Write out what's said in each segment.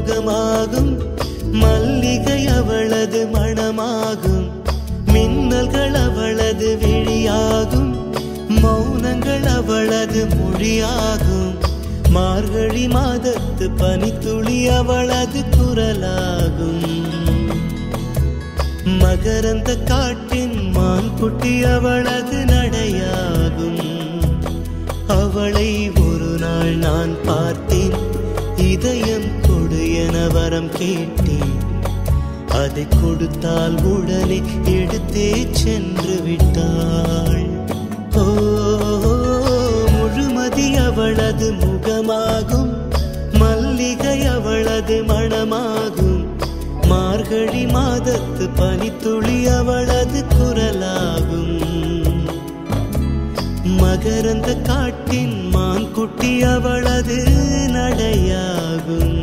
முகமாகும் மல்லிகை அவளது மணமாகும் மின்னல்கள் அவளது விழியாகும் மௌனங்கள் அவளது மொழியாகும் மார்கழி மாதத்து பனித்துளி அவளது குரலாகும் மகரந்த காட்டின் மான் குட்டி அவளது நடையாகும் அவளை ஒரு நாள் நான் பார்த்தேன் இதயம் கொடு என வரம் கேட்டேன் அதை கொடுத்தால் உடனே எடுத்தே சென்று விட்டாள் ஓ முழுமதி அவளது முகமாகும் மல்லிகை அவளது மணமாகும் மார்கழி மாதத்து பனித்துளி அவளது குரலாகும் மகரந்த காட்டின் மான் குட்டி அவளது நடையாகும்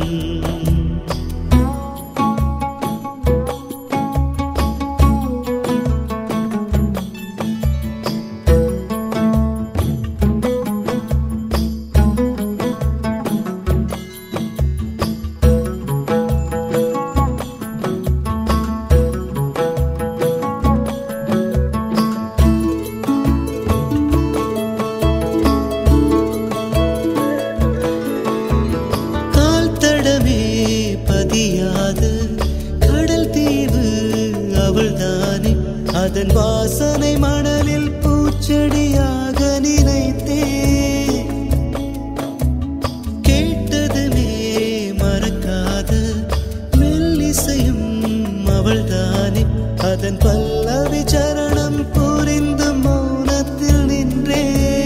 கால் தடமே பதியாத கடல் தீவு அவள்தானே அதன் வாசனை மணலில் பூச்செடியாக நினைத்தே கேட்டதுமே மறக்காத மெல்லிசையும் அவள்தானே அதன் பல்லவி சரணம் புரிந்து மௌனத்தில் நின்றே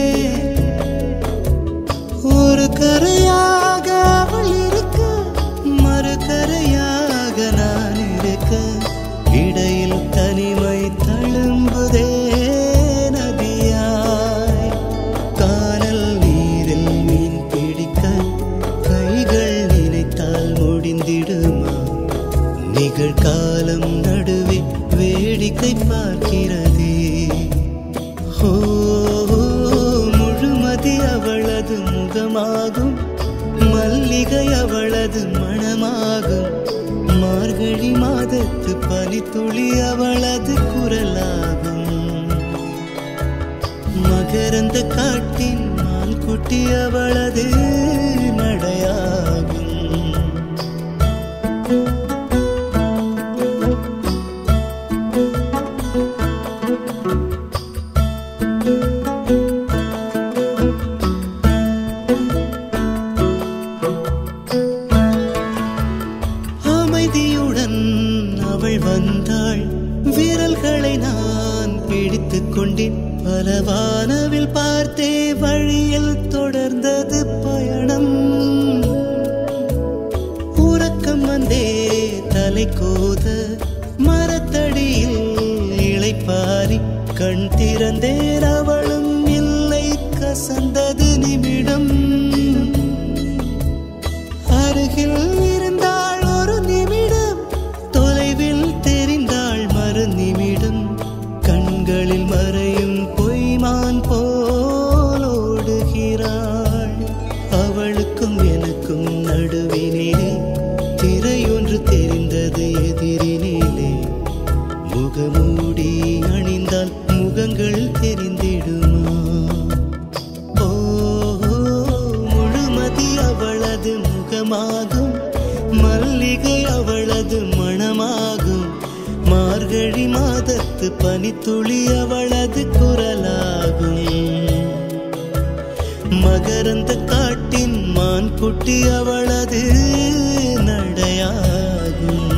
ஒரு கரையாக அவள் இருக்க மறு கரையாக நான் இருக்க இடையில் தனிமை தழும்புதே நதியாய் கானல் நீரில் மீன் பிடிக்க கைகள் நினைத்தால் முடிந்திடுமா நிகழ்காலம் நடுவே வேடிக்கை பார்க்கிறதே ஓ முழுமதி அவளது முகமாகும் மல்லிகை அவளது மணமாகும் மார்கழி மாதத்து பனித்துளி அவளது குரலாகும் மகரந்த காட்டின் மான் குட்டி அவளது நடையாகும் அமைதியுடன் அவள் வந்தாள் விரல்களை நான் பிடித்துக் கொண்டேன் பல வானவில் பார்த்தே வழியில் தொடர்ந்தது பயணம் உறக்கம் வந்தே தலை கோத மரத்தடியில் இளைப்பாரி கண் திறந்தேன் அவளும் இல்லை கசந்தது நிமிடம் அருகில் இருந்தாள் ஒரு நிமிடம் தொலைவில் தெரிந்தாள் மறு நிமிடம் கண்களில் மறையும் பொய்மான் போல் ஓடுகிறாள் அவளுக்கும் எனக்கும் நடுவினிலே திரையொன்று தெரிந்தது எதிரினிலே முகமூடி அணிந்தால் முகங்கள் தெரிந்திடுமா ஓ முழுமதி அவளது முகமாகும் மல்லிகை அவளது மணமாகும் மார்கழி மாதத்து பனித்துளி அவளது குரலாகும் மகரந்த காட்டின் மான் குட்டி அவளது நடையாகும்